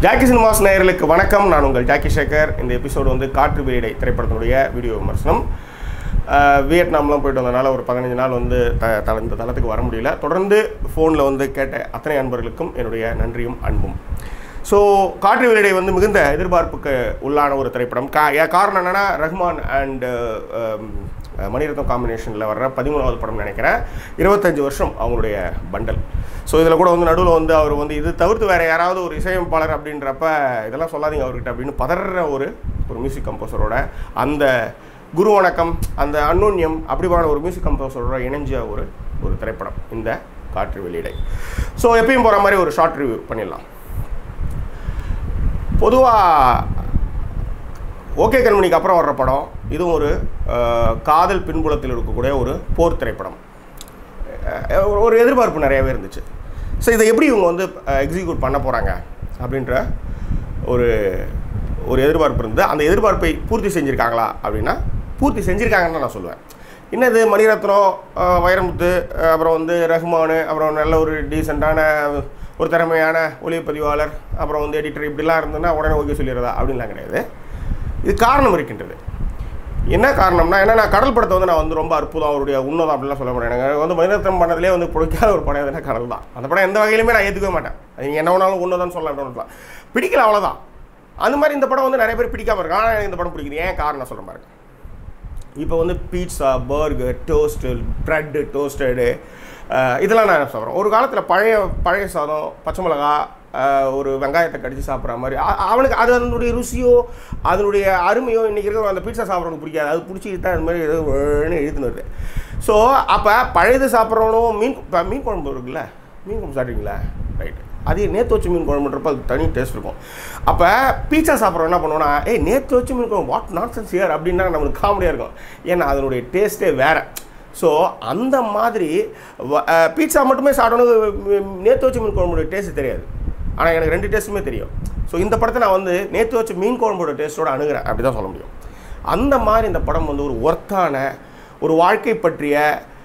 Jackie cinemas நேயர்களுக்கு வணக்கம் நான் உங்கள் ஜாக்கி சேகர் இந்த எபிசோடு வந்து காற்று வெளியிடை திரைப்படத்தினுடைய வீடியோ விமர்சனம் அஹ், வியட்நாம்லாம் போயிட்டு வந்தனால ஒரு பதினஞ்சு நாள் வந்து த த- இந்த தளத்துக்கு வர முடியல தொடர்ந்து ஃபோனில் வந்து கேட்ட அத்தனை அன்பர்களுக்கும் என்னுடைய நன்றியும் அன்பும் ஸோ காற்று வெளியிடை வந்து மிகுந்த எதிர்பார்ப்புக்கு உள்ளான ஒரு திரைப்படம் கா ஏன் காரணம் என்னென்னா ரஹ்மான் அண்ட் மணிரத்னம் காம்பினேஷனில் வர்ற பதிமூணாவது படம் நினைக்கிறேன் இருபத்தஞ்சு வருஷம் அவங்களுடைய பண்டல் ஸோ இதில் கூட வந்து நடுவில் வந்து அவர் வந்து இது தவிர்த்து வேறு யாராவது ஒரு இசையமைப்பாளர் அப்படின்றப்ப இதெல்லாம் சொல்லாதீங்க அவர்கிட்ட அப்படின்னு பதற ஒரு ஒரு மியூசிக் கம்போசரோட அந்த குரு வணக்கம் அந்த அன்னோன்யம் அப்படிமான ஒரு மியூசிக் கம்போசரோட இணைஞ்ச ஒரு ஒரு திரைப்படம் இந்த காற்று வெளியிடை ஸோ எப்பயும் போகிற மாதிரி ஒரு ஷார்ட் ரிவ்யூ பண்ணிடலாம் பொதுவாக ஓகே கண்மணிக்கு அப்புறம் வர்ற படம் இதுவும் ஒரு அஹ், காதல் பின்புலத்தில் இருக்கக்கூடிய ஒரு போர் திரைப்படம் அஹ், ஒரு- ஒரு எதிர்பார்ப்பு நிறையவே இருந்துச்சு ஸோ இதை எப்படி இவங்க வந்து எக்ஸிக்யூட் பண்ண போகிறாங்க அப்படின்ற ஒரு ஒரு எதிர்பார்ப்பு இருந்தது அந்த எதிர்பார்ப்பை பூர்த்தி செஞ்சுருக்காங்களா அப்படின்னா பூர்த்தி செஞ்சுருக்காங்கன்னு தான் நான் சொல்லுவேன் என்னது மணிரத்னம் அஹ், வைரமுத்து அஹ், அப்புறம் வந்து ரஹ்மான் அப்புறம் நல்ல ஒரு டீசெண்டான ஒரு திறமையான ஒளிப்பதிவாளர் அப்புறம் வந்து எடிட்டர் இப்படிலாம் இருந்ததுன்னா உடனே ஓகே சொல்லிடுறதா அப்படின்லாம் கிடையாது இது காரணம் இருக்கின்றது என்ன காரணம்னா ஏன்னா நான் கடல் படத்தை வந்து நான் வந்து ரொம்ப அற்புதம் அவருடைய உன்னதம் அப்படிலாம் சொல்ல மாட்டேன் எனக்கு வந்து மணிரத்னம் பண்ணதுலேயே வந்து பிடிக்காத ஒரு படம் எதுனா கடல் தான் அந்த படம் எந்த வகையிலுமே நான் ஏற்றுக்கவே மாட்டேன் அது நீங்க என்ன வேணாலும் உன்னதம்னு சொல்லலாம் என்ன வேணாலும் பிடிக்கல அவ்வளோதான் அந்த மாதிரி இந்த படம் வந்து நிறைய பேர் பிடிக்காம இருக்கு ஆனால் எனக்கு இந்த படம் பிடிக்குது ஏன் காரணம் சொல்கிறேன் பாருங்க இப்போ வந்து pizza burger toast bread toasted இதெல்லாம் நான் சாப்பிட்றேன் ஒரு காலத்தில் பழைய பழைய சாதம் பச்சை மிளகா அஹ், ஒரு வெங்காயத்தை கடிச்சு சாப்பிட்ற மாதிரி அ- அவனுக்கு அது அதனுடைய ருசியோ அதனுடைய அருமையோ இன்றைக்கி இருக்கிற அந்த பீட்சா சாப்பிட்றவனுக்கு பிடிக்காது அது பிடிச்சிக்கிட்டு தான் அது மாதிரி ஏதோ வேணும்னு இழுத்துன்னு வருது ஸோ அப்போ பழையது சாப்பிட்றவனும் மீன் இப்போ மீன் குழம்பு இருக்குல்ல மீன் குழம்பு சாப்பிட்றீங்களா ரைட் அது நேற்று வச்ச மீன் குழம்புன்றப்ப அது தனி டேஸ்ட் இருக்கும் அப்போ பீட்சா சாப்பிட்றோம் என்ன பண்ணுவோம்னா ஏய் நேற்று வச்ச மீன் குழம்பு வாட் நாட் சென்ஸ் ஹியர் அப்படின்னா நம்மளுக்கு காமெடியாக இருக்கும் ஏன்னா அதனுடைய டேஸ்ட்டே வேறு ஸோ அந்த மாதிரி பீட்சா மட்டுமே சாப்பிடணும் நேற்று வச்ச மீன் குழம்புடைய டேஸ்ட் தெரியாது ஆனால் எனக்கு ரெண்டு டேஸ்ட்டுமே தெரியும் ஸோ இந்த படத்தை நான் வந்து நேற்று வச்ச மீன் குழம்போட டேஸ்ட்டோட அணுகிறேன் அப்படி தான் சொல்ல முடியும் அந்த மாதிரி இந்த படம் வந்து ஒரு ஒர்த்தான ஒரு வாழ்க்கை பற்றிய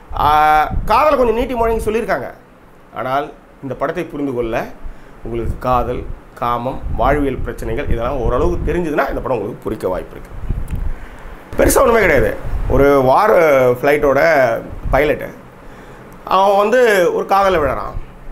ஆஹ், காதலை கொஞ்சம் நீட்டி முழங்கி சொல்லியிருக்காங்க ஆனால் இந்த படத்தை புரிந்து கொள்ள உங்களுக்கு காதல் காமம் வாழ்வியல் பிரச்சனைகள் இதெல்லாம் ஓரளவுக்கு தெரிஞ்சதுன்னா இந்த படம் உங்களுக்கு புரிக்க வாய்ப்பு இருக்குது பெருசாக ஒன்றுமே கிடையாது ஒரு வார் ஃப்ளைட்டோட பைலட்டு அவன் வந்து ஒரு காதலை விழறான்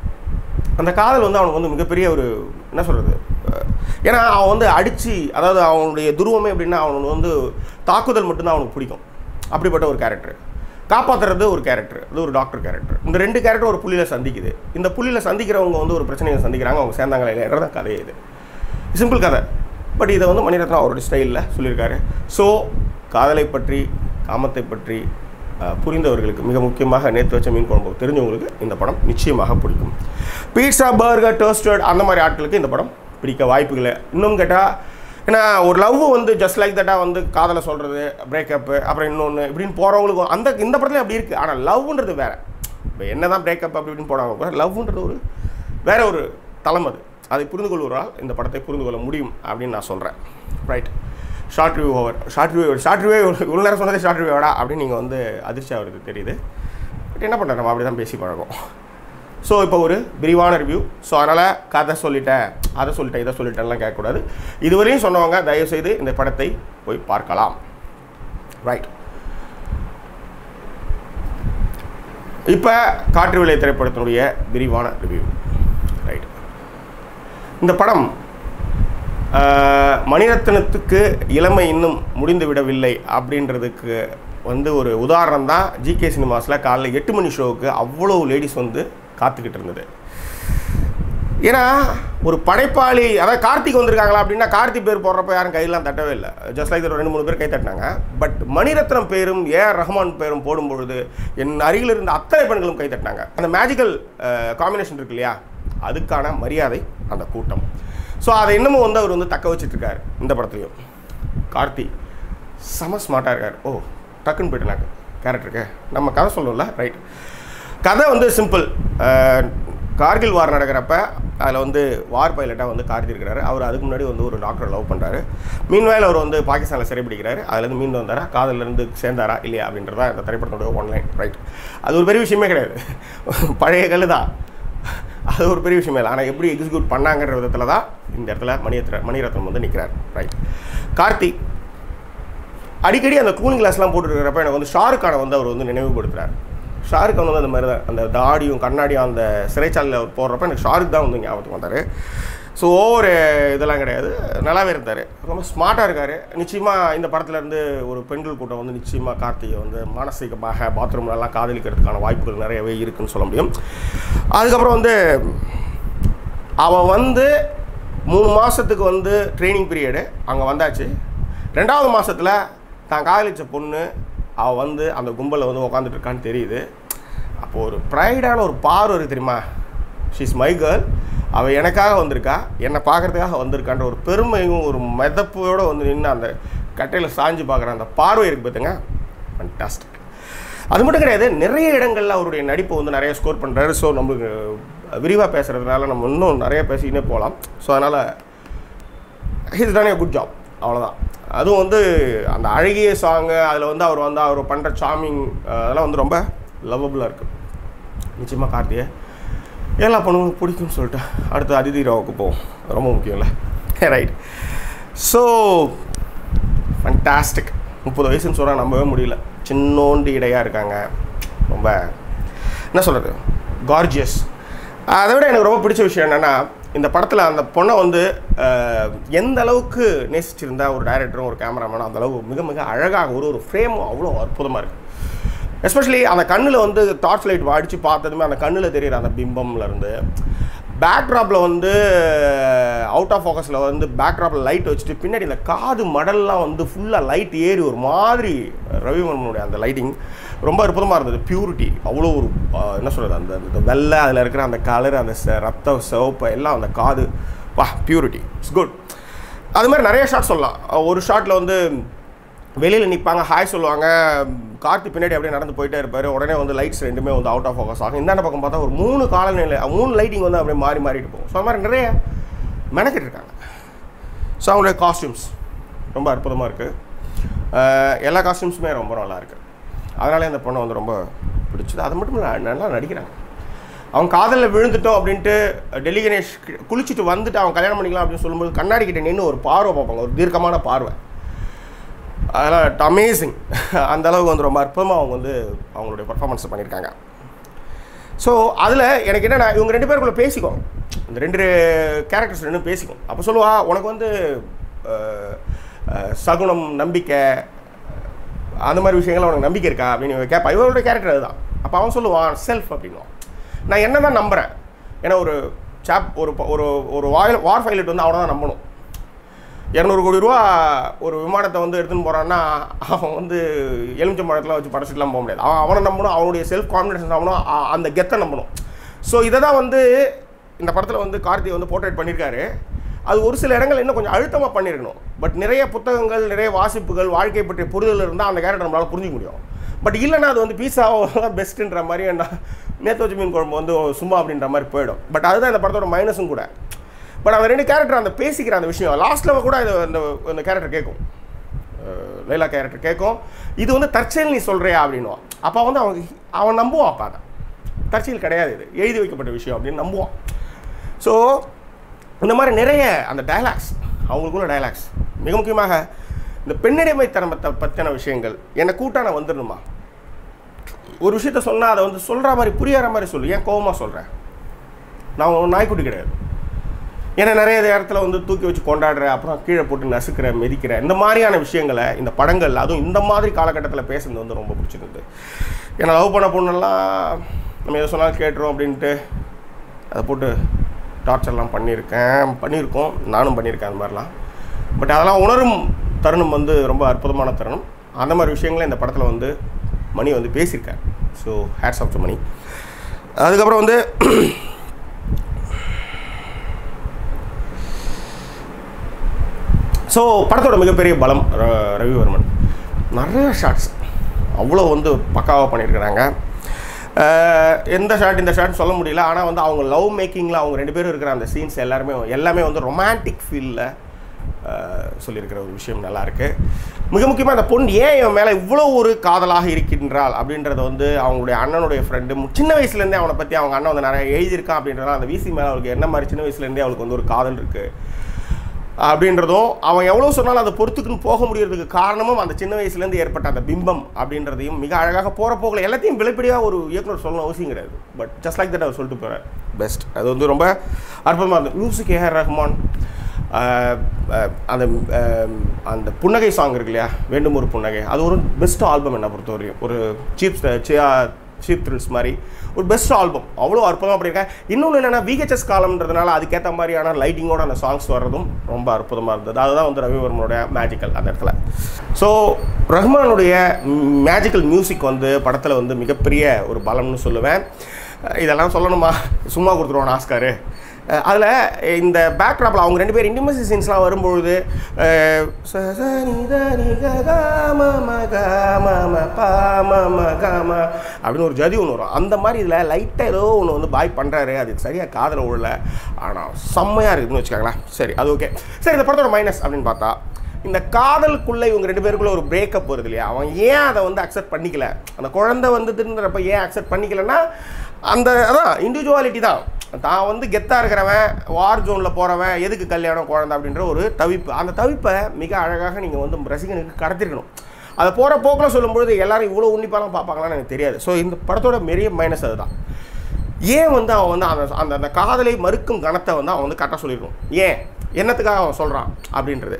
அந்த காதல் வந்து அவனுக்கு வந்து மிகப்பெரிய ஒரு என்ன சொல்கிறது ஏன்னா அவன் வந்து அடித்து அதாவது அவனுடைய துருவமே எப்படின்னா அவனுக்கு வந்து தாக்குதல் மட்டும்தான் அவனுக்கு பிடிக்கும் அப்படிப்பட்ட ஒரு கேரக்டர் காப்பாற்றுறது ஒரு கேரக்டர் அது ஒரு டாக்டர் கேரக்டர் இந்த ரெண்டு கேரக்டர் ஒரு புள்ளியில் சந்திக்குது இந்த புள்ளியில் சந்திக்கிறவங்க வந்து ஒரு பிரச்சனையை சந்திக்கிறாங்க அவங்க சேர்ந்தாங்களா இல்லைன்றதான் கதையே இது சிம்பிள் கதை பட் இதை வந்து மணிரத்னம் அவருடைய ஸ்டைலில் சொல்லியிருக்காரு ஸோ காதலை பற்றி காமத்தை பற்றி அஹ், புரிந்தவர்களுக்கு மிக முக்கியமாக நேற்று வச்ச மீன் குழம்பு தெரிஞ்சவங்களுக்கு இந்த படம் நிச்சயமாக பிடிக்கும் பீட்சா பர்கர் டோஸ்டட் அந்த மாதிரி ஆட்களுக்கு இந்த படம் பிடிக்க வாய்ப்புகளை இன்னும் கேட்டால் ஏன்னா ஒரு லவ் வந்து ஜஸ்ட் லைக் தட்டாக வந்து காதலை சொல்கிறது பிரேக்கப்பு அப்புறம் இன்னொன்று இப்படின்னு போகிறவங்களுக்கு அந்த இந்த படத்துல அப்படி இருக்குது ஆனால் லவ்ன்றது வேறு இப்போ என்ன தான் பிரேக்கப் அப்படி இப்படின்னு போனாங்க கூட லவ்ன்றது ஒரு வேற ஒரு தளம் அது அதை புரிந்து கொள்வதால் இந்த படத்தை புரிந்து கொள்ள முடியும் அப்படின்னு நான் சொல்கிறேன் right short review over short review short review இவ்வளோ நேரம் சொன்னதே ஷார்ட் ரிவ்யூடா அப்படின்னு நீங்கள் வந்து அதிர்ச்சி ஆகிறது தெரியுது பட் என்ன பண்ணுறேன் நம்ம அப்படி தான் பேசி பழகும் ஸோ இப்போ ஒரு விரிவான ரிவ்யூ ஸோ அதனால் கதை சொல்லிட்டேன் அதை சொல்லிட்டேன் இதை சொல்லிட்டேன்லாம் கேட்கக்கூடாது இதுவரையும் சொன்னவங்க தயவுசெய்து இந்த படத்தை போய் பார்க்கலாம் ரைட் இப்போ காற்று விலை திரைப்படத்தினுடைய விரிவான ரிவ்யூ ரைட் இந்த படம் ஆஹ், மணிரத்னத்துக்கு இளமை இன்னும் முடிந்து விடவில்லை அப்படின்றதுக்கு வந்து ஒரு உதாரணம் தான் ஜிகே சினிமாஸில் காலைல எட்டு மணி ஷோவுக்கு அவ்வளோ லேடிஸ் வந்து காத்துக்கிட்டு இருந்தது ஏன்னா ஒரு படைப்பாளி அதாவது கார்த்திக் வந்திருக்காங்களா அப்படின்னா கார்த்திக் பேர் போடுறப்ப யாரும் கையெல்லாம் தட்டவே இல்லை ஜஸ்ட் லைக் ரெண்டு மூணு பேர் கை தட்டினாங்க பட் மணிரத்னம் பேரும் ஏ ஆர் ரஹ்மான் பேரும் போடும்பொழுது என் அருகில் இருந்த அத்தனை பெண்களும் கை தட்டினாங்க அந்த மேஜிக்கல் காம்பினேஷன் இருக்கு இல்லையா அதுக்கான மரியாதை அந்த கூட்டம் ஸோ அதை இன்னமும் வந்து அவர் வந்து தக்க வச்சிட்டு இருக்காரு இந்த படத்துலையும் கார்த்தி செம ஸ்மார்ட்டாக இருக்கார் ஓ டக்குன்னு போயிட்டு கேரக்டருக்கு நம்ம கதை சொல்லணும்ல ரைட் கதை வந்து சிம்பிள் கார்கில் வார் நடக்கிறப்ப அதில் வந்து வார் பைலட்டாக வந்து கார்த்தி இருக்கிறாரு அவர் அதுக்கு முன்னாடி வந்து ஒரு டாக்டரை லவ் பண்ணுறாரு மீன்வாயில் அவர் வந்து பாகிஸ்தானில் சிறைப்பிடிக்கிறாரு அதுலேருந்து மீண்டு வந்தாரா காதலேருந்து சேர்ந்தாரா இல்லையா அப்படின்றதா இந்த திரைப்படத்தோட ஒன்லைன் ரைட் அது ஒரு பெரிய விஷயமே கிடையாது பழைய கல் தான் அது ஒரு பெரிய விஷயம் இல்லை ஆனால் எப்படி எக்ஸிக்யூட் பண்ணாங்கன்ற விதத்தில் தான் இந்த இடத்துல மணிரத்ன மணிரத்னம் வந்து நிற்கிறார் ரைட் கார்த்திக் அடிக்கடி அந்த கூலிங் கிளாஸ்லாம் போட்டுருக்கிறப்ப எனக்கு வந்து ஷாருக் கானை வந்து அவர் வந்து நினைவுபடுத்துறார் ஷாருக் கான் வந்து அந்த மாதிரி தான் அந்த தாடியும் கண்ணாடியும் அந்த சிறைச்சாலையில் அவர் போடுறப்ப எனக்கு ஷாருக் தான் வந்து ஞாபகத்துக்கு வந்தார் ஸோ ஓவர் இதெல்லாம் கிடையாது நல்லாவே இருந்தார் ரொம்ப ஸ்மார்ட்டாக இருக்கார் நிச்சயமாக இந்த படத்துல இருந்து ஒரு பெண்கள் கூட்டம் வந்து நிச்சயமாக கார்த்திகை வந்து மானசீகமாக பாத்ரூம்லலாம் காதலிக்கிறதுக்கான வாய்ப்புகள் நிறையவே இருக்குன்னு சொல்ல முடியும் அதுக்கப்புறம் வந்து அவன் வந்து மூணு மாதத்துக்கு வந்து ட்ரைனிங் பீரியடு அங்கே வந்தாச்சு ரெண்டாவது மாதத்தில் தான் காதலிச்ச பொண்ணு அவள் வந்து அந்த கும்பலில் வந்து உக்காந்துட்டு இருக்கான்னு தெரியுது அப்போது ஒரு ப்ரைடான ஒரு பார்வை இருக்குது தெரியுமா ஷீஸ் மை கேர்ள் அவள் எனக்காக வந்திருக்கா என்னை பார்க்கறதுக்காக வந்திருக்கான்ற ஒரு பெருமையும் ஒரு மெதப்போடு வந்து நின்று அந்த கட்டையில் சாஞ்சு பார்க்குற அந்த பார்வை இருக்குது பார்த்துங்க ஃபண்டாஸ்டிக் அது மட்டும் கிடையாது நிறைய இடங்களில் அவருடைய நடிப்பை வந்து நிறைய ஸ்கோர் பண்ணுறாரு ஸோ நம்மளுக்கு விரிவாக பேசுகிறதுனால நம்ம இன்னும் நிறைய பேசிக்கிட்டே போகலாம் ஸோ அதனால் he's done a good job அவ்வளோதான் அதுவும் வந்து அந்த அழகிய சாங்கு அதில் வந்து அவர் வந்து அவர் பண்ணுற சாமிங் அதெல்லாம் வந்து ரொம்ப லவ்வபுளாக இருக்குது நிச்சயமாக கார்த்திகை எல்லா பொண்ணுங்களும் பிடிக்கும்னு சொல்லிட்டு அடுத்து அதிதி ராவுக்கு போவோம் ரொம்ப முக்கியம்ல ரைட் ஸோ ஃபண்டாஸ்டிக் முப்பது வயசுன்னு சொன்னால் நம்பவே முடியல சின்னோண்டு இடையாக இருக்காங்க ரொம்ப என்ன சொல்கிறது கார்ஜியஸ் அதை விட எனக்கு ரொம்ப பிடிச்ச விஷயம் என்னென்னா இந்த படத்தில் அந்த பொண்ணை வந்து அஹ், எந்த அளவுக்கு நேசிச்சிருந்தா ஒரு டைரக்டரும் ஒரு கேமராமேனும் அந்த அளவு மிக மிக அழகாக ஒரு ஒரு ஃப்ரேமும் அவ்வளோ அற்புதமாக இருக்குது எஸ்பெஷலி அந்த கண்ணில் வந்து டார்ச் லைட் அடித்து பார்த்ததுமே அந்த கண்ணில் தெரியிற அந்த பிம்பம்ல இருந்து பேக்ட்ராப்பில் வந்து அவுட் ஆஃப் ஃபோக்கஸில் வந்து பேக்ட்ராப்பில் லைட் வச்சுட்டு பின்னாடி இந்த காது மடல்லாம் வந்து ஃபுல்லாக லைட் ஏறி ஒரு மாதிரி ரவிவர்மனுடைய அந்த லைட்டிங் ரொம்ப அற்புதமாக இருந்தது பியூரிட்டி அவ்வளோ ஒரு ஆஹ், என்ன சொல்கிறது அந்த அந்த வெள்ளை அதில் இருக்கிற அந்த கலர் அந்த செ- ரத்த சிவப்பு எல்லாம் அந்த காது வா பியூரிட்டி இட்ஸ் குட் அது மாதிரி நிறைய ஷாட் சொல்லலாம் ஒரு ஷாட்டில் வந்து வெளியில் நிற்பாங்க ஹாய் சொல்லுவாங்க கார்த்தி பின்னாடி அப்படியே நடந்து போயிட்டே இருப்பார் உடனே வந்து லைட்ஸ் ரெண்டுமே வந்து அவுட் ஆஃப் ஃபோக்கஸ் ஆகும் இந்தாண்ட பக்கம் பார்த்தா ஒரு மூணு காலநிலை மூணு லைட்டிங் வந்து அப்படியே மாறி மாறிட்டு போகும் ஸோ அது மாதிரி நிறைய மெனக்கிட்டு இருக்காங்க ஸோ அவங்களுடைய காஸ்டியூம்ஸ் ரொம்ப அற்புதமாக இருக்குது எல்லா காஸ்டியூம்ஸுமே ரொம்ப நல்லா இருக்குது அதனாலே அந்த பொண்ணை வந்து ரொம்ப பிடிச்சது அது மட்டும் இல்லை நல்லா நடிக்கிறாங்க அவன் காதலில் விழுந்துட்டோம் அப்படின்ட்டு டெல்லி கணேஷ் கி- குளிச்சுட்டு வந்துட்டு அவன் கல்யாணம் பண்ணிக்கலாம் அப்படின்னு சொல்லும்போது கண்ணாடி கிட்ட நின்று ஒரு பார்வை பார்ப்பாங்க ஒரு தீர்க்கமான பார்வை அதெல்லாம் அமேசிங் அந்த அளவுக்கு வந்து ரொம்ப அற்புதமாக அவங்க வந்து அவங்களுடைய பர்ஃபார்மன்ஸ் பண்ணியிருக்காங்க ஸோ அதில் எனக்கு என்னென்னா இவங்க ரெண்டு பேருக்குள்ள பேசிக்கும் இந்த ரெண்டு கேரக்டர்ஸ் ரெண்டும் பேசிக்கும் அப்போ சொல்லுவா உனக்கு வந்து அஹ், அஹ், சகுனம் நம்பிக்கை அந்த மாதிரி விஷயங்கள் உனக்கு நம்பிக்கை இருக்கா அப்படின்னு இவன் கேட்பா இவரோட கேரக்டர் அதுதான் அப்போ அவன் சொல்லுவான் செல்ஃப் அப்படின்னுவான் நான் என்ன தான் நம்புகிறேன் ஏன்னா ஒரு சாப் ஒரு ப- ஒரு ஒரு வாயில் வார் பைலட் வந்து அவனை தான் நம்பணும் இரநூறு கோடி ரூபா ஒரு விமானத்தை வந்து எடுத்துன்னு போகிறான்னா அவன் வந்து எலுமிச்சம்பழத்தில் வச்சு படைச்சிட்டுலாம் போக முடியாது அவன் அவனை நம்பணும் அவனுடைய செல்ஃப் கான்ஃபிடன்ஸ் நம்பணும் அ- அந்த கெத்தை நம்பணும் ஸோ இதை தான் வந்து இந்த படத்தில் வந்து கார்த்தி வந்து போர்ட்ரேட் பண்ணியிருக்காரு அது ஒரு சில இடங்கள் இன்னும் கொஞ்சம் அழுத்தமாக பண்ணியிருக்கணும் பட் நிறைய புத்தகங்கள் நிறைய வாசிப்புகள் வாழ்க்கை பற்றிய புரிதல் இருந்தால் அந்த கேரக்டர் நம்மளால் புரிஞ்சிக்க முடியும் பட் இல்லைன்னா அது வந்து பீஸாவோ தான் பெஸ்ட்டுன்ற மாதிரி என்ன நேற்று வச்ச மீன் குழம்பு வந்து சும்மா அப்படின்ற மாதிரி போயிடும் பட் அதுதான் இந்த படத்தோட மைனஸும் கூட பட் அந்த ரெண்டு கேரக்டர் அந்த பேசிக்கிற அந்த விஷயம் லாஸ்ட்டில் கூட இது இந்த இந்த கேரக்டர் கேட்கும் அஹ் லைலா கேரக்டர் கேட்கும் இது வந்து தற்செயல் நீ சொல்கிறியா அப்படின்னுவான் அப்போ வந்து அவன் அவன் நம்புவான் அப்போ அதை தற்செயல் கிடையாது இது எழுதி வைக்கப்பட்ட விஷயம் அப்படின்னு நம்புவான் ஸோ இந்த மாதிரி நிறைய அந்த டயலாக்ஸ் அவங்களுக்குள்ள டயலாக்ஸ் மிக முக்கியமாக இந்த பெண்ணடிமை தரமத்தை பற்றின விஷயங்கள் என்னை கூட்டா நான் வந்துடணுமா ஒரு விஷயத்த சொன்னால் அதை வந்து சொல்கிற மாதிரி புரியாத மாதிரி சொல்லு ஏன் கோவமாக சொல்கிறேன் நான் ஒரு நாய்க்குட்டி கிடையாது ஏன்னா நிறைய இடத்துல வந்து தூக்கி வச்சு கொண்டாடுற அப்புறம் கீழே போட்டு நசுக்கிற மிதிக்கிற இந்த மாதிரியான விஷயங்களை இந்த படங்கள் அதுவும் இந்த மாதிரி காலகட்டத்தில் பேசுனது வந்து ரொம்ப பிடிச்சிருந்தது ஏன்னா லவ் பண்ண பொண்ணெல்லாம் நம்ம எதை சொன்னாலும் கேட்டுரும் அப்படின்ட்டு அதை போட்டு டார்ச்சர்லாம் பண்ணியிருக்கேன் பண்ணியிருக்கோம் நானும் பண்ணியிருக்கேன் அந்த மாதிரிலாம் பட் அதெல்லாம் உணரும் தருணம் வந்து ரொம்ப அற்புதமான தருணம் அந்த மாதிரி விஷயங்களை இந்த படத்தில் வந்து மணி வந்து பேசியிருக்கேன் so hats off to Mani அதுக்கப்புறம் வந்து ஸோ படத்தோட மிகப்பெரிய பலம் ர- ரவிவர்மன் நிறைய ஷாட்ஸ் அவ்வளோ வந்து பக்காவாக பண்ணியிருக்கிறாங்க அஹ், எந்த ஷாட் இந்த ஷாட் சொல்ல முடியல ஆனால் வந்து அவங்க லவ் மேக்கிங்கில் அவங்க ரெண்டு பேரும் இருக்கிற அந்த சீன்ஸ் எல்லாருமே எல்லாமே வந்து ரொமான்டிக் ஃபீலில் அஹ், சொல்லியிருக்கிற ஒரு விஷயம் நல்லா இருக்கு மிக முக்கியமாக அந்த பொண்ணு ஏன் இவன் மேலே இவ்வளோ ஒரு காதலாக இருக்கின்றாள் அப்படின்றத வந்து அவங்களுடைய அண்ணனுடைய ஃப்ரெண்டு சின்ன வயசுலேருந்தே அவனை பற்றி அவங்க அண்ணன் வந்து நிறைய எழுதியிருக்கான் அப்படின்றதால அந்த விசி மேலே அவளுக்கு என்ன மாதிரி சின்ன வயசுலேருந்தே அவளுக்கு வந்து ஒரு காதல் இருக்குது அப்படின்றதும் அவன் எவ்வளோ சொன்னாலும் அதை பொறுத்துக்குன்னு போக முடியறதுக்கு காரணமும் அந்த சின்ன வயசுலேருந்து ஏற்பட்ட அந்த பிம்பம் அப்படின்றதையும் மிக அழகாக போகிற போகல எல்லாத்தையும் வெளிப்படையாக ஒரு இயக்குனர் சொல்லணும் அவசியம் கிடையாது பட் ஜஸ்ட் லைக் தட் அவர் சொல்லிட்டு போகிறார் பெஸ்ட் அது வந்து ரொம்ப அற்புதமாக இருந்தது மியூசிக் ஏஆர் ரஹ்மான் ஆஹ், ஆஹ், அந்த ஆஹ், அந்த புன்னகை சாங் இருக்கு இல்லையா வேண்டும் ஒரு புன்னகை அது ஒரு பெஸ்ட் ஆல்பம் என்னை பொறுத்தவரையும் ஒரு சீப் சீப் த்ரில்ஸ் மாதிரி ஒரு பெஸ்ட் ஆல்பம் அவ்வளோ அற்புதமாக பண்ணியிருக்கேன் இன்னொன்று என்னென்னா விஹெச்எஸ் காலம்ன்றதுனால அதுக்கேற்ற மாதிரியான லைட்டிங்கோட அந்த சாங்ஸ் வர்றதும் ரொம்ப அற்புதமாக இருந்தது அதுதான் வந்து ரவிவர்மனுடைய மேஜிக்கல் அந்த இடத்துல ஸோ ரஹ்மானுடைய மேஜிக்கல் மியூசிக் வந்து படத்தில் வந்து மிகப்பெரிய ஒரு பலம்னு சொல்லுவேன் இதெல்லாம் சொல்லணுமா சும்மா கொடுத்துருவான் ஆஸ்காரு அதில் இந்த பேக்ட்ராப்பில் அவங்க ரெண்டு பேர் இன்டிமசி சீன்ஸ்லாம் வரும்பொழுது அஹ், ச ச நி த நி க க ம ம க ம ம ப ம ம க ம அப்படின்னு ஒரு ஜதி ஒன்று வரும் அந்த மாதிரி இதில் லைட்டாக ஏதோ ஒன்று வந்து பாய் பண்ணுறாரு அது சரியாக காதில் விழல ஆனால் செம்மையாக இருக்குதுன்னு வச்சுக்கோங்களேன் சரி அது ஓகே சரி இந்த படத்தோட மைனஸ் அப்படின்னு பார்த்தா இந்த காதலுக்குள்ளே இவங்க ரெண்டு பேருக்குள்ள ஒரு பிரேக்கப் வருது இல்லையா அவன் ஏன் அதை வந்து அக்செப்ட் பண்ணிக்கல அந்த குழந்தை வந்து திருந்துறப்ப ஏன் அக்செப்ட் பண்ணிக்கலன்னா அந்த அதான் இண்டிவிஜுவாலிட்டி தான் தான் வந்து கெத்தாக இருக்கிறவன் வார் ஜோனில் போகிறவன் எதுக்கு கல்யாணம் குழந்தை அப்படின்ற ஒரு தவிப்பு அந்த தவிப்பை மிக அழகாக நீங்கள் வந்து ரசிகனுக்கு கடத்திருக்கணும் அதை போகிற போக்கில் சொல்லும்பொழுது எல்லாரும் இவ்வளோ உன்னிப்பாலாம் பார்ப்பாங்களான்னு எனக்கு தெரியாது ஸோ இந்த படத்தோட பெரிய மைனஸ் அதுதான் ஏன் வந்து அவன் வந்து அந்த அந்த அந்த காதலை மறுக்கும் கணத்தை வந்து அவன் வந்து கரெக்டாக சொல்லியிருக்கணும் ஏன் என்னத்துக்காக அவன் சொல்கிறான் அப்படின்றது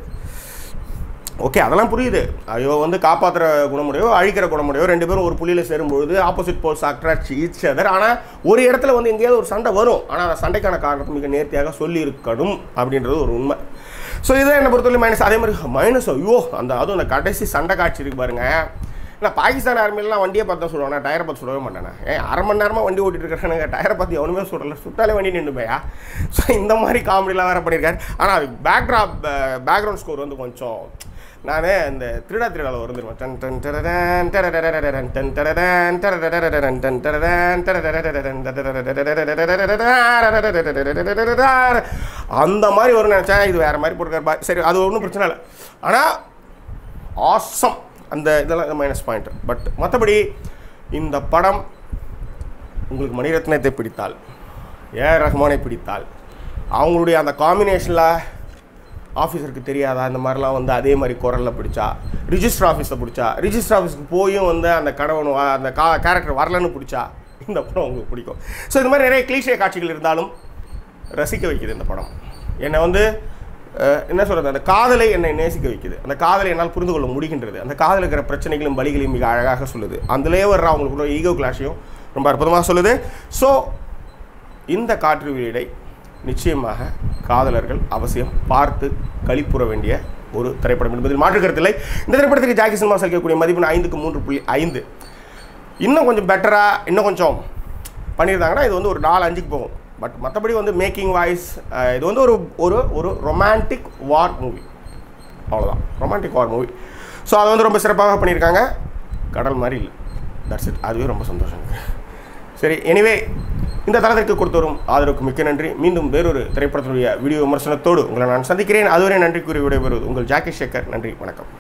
ஓகே அதெல்லாம் புரியுது ஐயோ வந்து காப்பாற்றுற குணமுடையோ அழிக்கிற குணமுடையோ ரெண்டு பேரும் ஒரு புள்ளியில் சேரும்பொழுது opposite poles attract each other ஆனால் ஒரு இடத்துல வந்து எங்கேயாவது ஒரு சண்டை வரும் ஆனால் அந்த சண்டைக்கான காரணத்தை மிக நேர்த்தியாக சொல்லியிருக்கணும் அப்படின்றது ஒரு உண்மை ஸோ இதான் என்னை பொறுத்தவரை மைனஸ் அதே மாதிரி மைனஸ் ஐயோ அந்த அதுவும் அந்த கடைசி சண்டை காட்சி இருக்கு பாருங்க நான் பாகிஸ்தான் ஆர்மிலாம் வண்டியை பார்த்து தான் சொல்லுவேன் நான் டயரை பார்த்து சொல்லவே மாட்டேன் ஏன் அரை மணி நேரமாக வண்டி ஓட்டிட்டு இருக்கிறேன் டயரை பார்த்து எவனுமே சொல்லல சுட்டாலே வண்டி நின்று போயா ஸோ இந்த மாதிரி காமெடிலாம் வேறு பண்ணியிருக்காரு ஆனால் அது பேக்ராப் பேக்ரவுண்ட் ஸ்கோர் வந்து கொஞ்சம் நான் இந்த திருடா திருடாவில் வருந்துருவேன் டன் டன் டரடன் டரடரடரடன் டன் டரடன் டரடரடரடன் டன் டரடன் டரடரடரடன் டரடரடரடன் அந்த மாதிரி வரும் நினச்சேன் இது வேறு மாதிரி போட்டுருக்காரு பா- சரி அது ஒன்றும் பிரச்சனை இல்லை ஆனால் ஆசம் அந்த இதெல்லாம் மைனஸ் பாயிண்ட் பட் மற்றபடி இந்த படம் உங்களுக்கு மணிரத்னத்தை பிடித்தால் ஏ ரஹ்மானை பிடித்தால் அவங்களுடைய அந்த காம்பினேஷனில் ஆஃபீஸருக்கு தெரியாதா இந்த மாதிரிலாம் வந்து அதே மாதிரி குரலில் பிடிச்சா ரிஜிஸ்டர் ஆஃபீஸில் பிடிச்சா ரிஜிஸ்டர் ஆஃபீஸ்க்கு போயும் வந்து அந்த கணவன் வ- அந்த கா கேரக்டர் வரலன்னு பிடிச்சா இந்த படம் உங்களுக்கு பிடிக்கும் ஸோ இந்த மாதிரி நிறைய கிளீஷே காட்சிகள் இருந்தாலும் ரசிக்க வைக்குது இந்த படம் என்னை வந்து அஹ், என்ன சொல்கிறது அந்த காதலை என்னை நேசிக்க வைக்குது அந்த காதலை என்னால் புரிந்து கொள்ள முடிகின்றது அந்த காதல் இருக்கிற பிரச்சனைகளும் வழிகளையும் மிக அழகாக சொல்லுது அதுலேயே வர்ற அவங்களுக்குள்ள ஈகோ கிளாஷையும் ரொம்ப அற்புதமாக சொல்லுது ஸோ இந்த காற்று வீடை நிச்சயமாக காதலர்கள் அவசியம் பார்த்து களிப்புற வேண்டிய ஒரு திரைப்படம் என்பதில் மாற்று கருத்தில்லை இந்த திரைப்படத்துக்கு ஜாக்கி சினிமா அளிக்கக்கூடிய மதிப்பு ஐந்துக்கு மூன்று புள்ளி ஐந்து இன்னும் கொஞ்சம் பெட்டராக இன்னும் கொஞ்சம் பண்ணியிருந்தாங்கன்னா இது வந்து ஒரு நாலு அஞ்சுக்கு போகும் பட் மற்றபடி வந்து மேக்கிங் வாய்ஸ் இது வந்து ஒரு ஒரு ஒரு ரொமான்டிக் வார் மூவி அவ்வளோதான் ரொமான்டிக் வார் மூவி ஸோ அதை வந்து ரொம்ப சிறப்பாக பண்ணியிருக்காங்க கடல் மாதிரி இல்லை தட்ஸ் இட் அதுவே ரொம்ப சந்தோஷம் எனக்கு. சரி எனிவே இந்த தளத்திற்கு கொடுத்து வரும் ஆதரவுக்கு மிக்க நன்றி மீண்டும் வேறொரு திரைப்படத்தினுடைய வீடியோ விமர்சனத்தோடு உங்களை நான் சந்திக்கிறேன் அதுவரை நன்றி கூறி விடைபெறுவது உங்கள் ஜாக்கி சேகர் நன்றி வணக்கம்